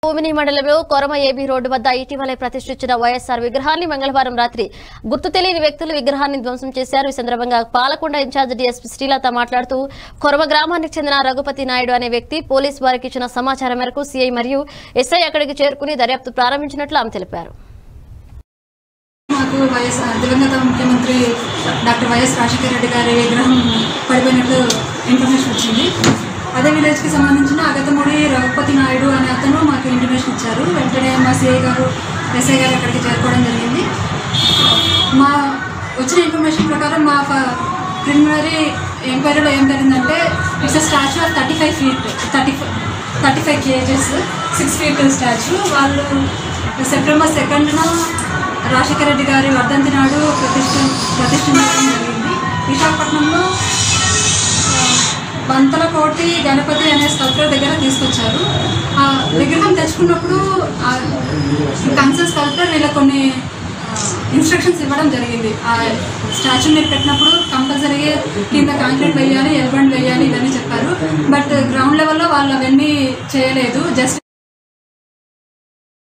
భూమిని మండలంలో కొరమ AB road వద్ద ఇటీవలే ప్రతిష్ఠించిన వైఎస్ఆర్ విగ్రహాన్ని మంగళవారం రాత్రి గుర్తు తెలియని వ్యక్తులు విగ్రహాన్ని ధ్వంసం చేశారు ఈ సందర్భంగా పాలకొండ ఇన్ఛార్జ్ డీఎస్పీ శ్రీలత మాట్లాడుతూ కొరమ గ్రామానికి చెందిన రఘుపతి నాయుడు అనే వ్యక్తి పోలీసు వారికి ఇచ్చిన సమాచారం మేరకు సీఐ మరియు ఎస్ఐ అక్కడికి చేరుకుని దర్యాప్తు ప్రారంభించినట్లు ఆమె తెలిపారు మాకు వైఎస్ దివంగత ముఖ్యమంత్రి డాక్టర్ వైఎస్ రాజశేఖర రెడ్డి గారి విగ్రహం పడిపోయినట్లు ఇన్ఫర్మేషన్ వచ్చింది అదే విలేజ్కి సంబంధించిన అగతముడి రఘుపతి నాయుడు అనే అతను మాకు ఇన్ఫర్మేషన్ ఇచ్చారు వెంటనే మా సిఐ గారు ఎస్ఐ గారు అక్కడికి చేరుకోవడం జరిగింది మా వచ్చిన ఇన్ఫర్మేషన్ ప్రకారం మా ప్రిలిమినరీ ఎంక్వైరీలో ఏం జరిగిందంటే it's statue of thirty five feet thirty thirty five kgs six feet statue వాళ్ళు సెప్టెంబర్ సెకండ్న రాజశేఖర రెడ్డి గారి వర్ధంతి నాడు ప్రతిష్ఠ ప్రతిష్ఠించడం జరిగింది విశాఖపట్నంలో బంతలకోటి గణపతి అనే స్కల్ప్టర్ దగ్గర తీసుకొచ్చారు ఆ విగ్రహం తెచ్చుకున్నప్పుడు కన్సర్న్ స్కల్ప్టర్ వీళ్ళకి కొన్ని ఇన్స్ట్రక్షన్స్ ఇవ్వడం జరిగింది ఆ స్టాచ్యూ మీద పెట్టినప్పుడు కంపల్సరీగా కింద కాంక్రీట్ వేయాలి ఎల్బండ్ వేయాలి ఇవన్నీ చెప్పారు బట్ గ్రౌండ్ లెవెల్లో వాళ్ళు అవన్నీ చేయలేదు జస్ట్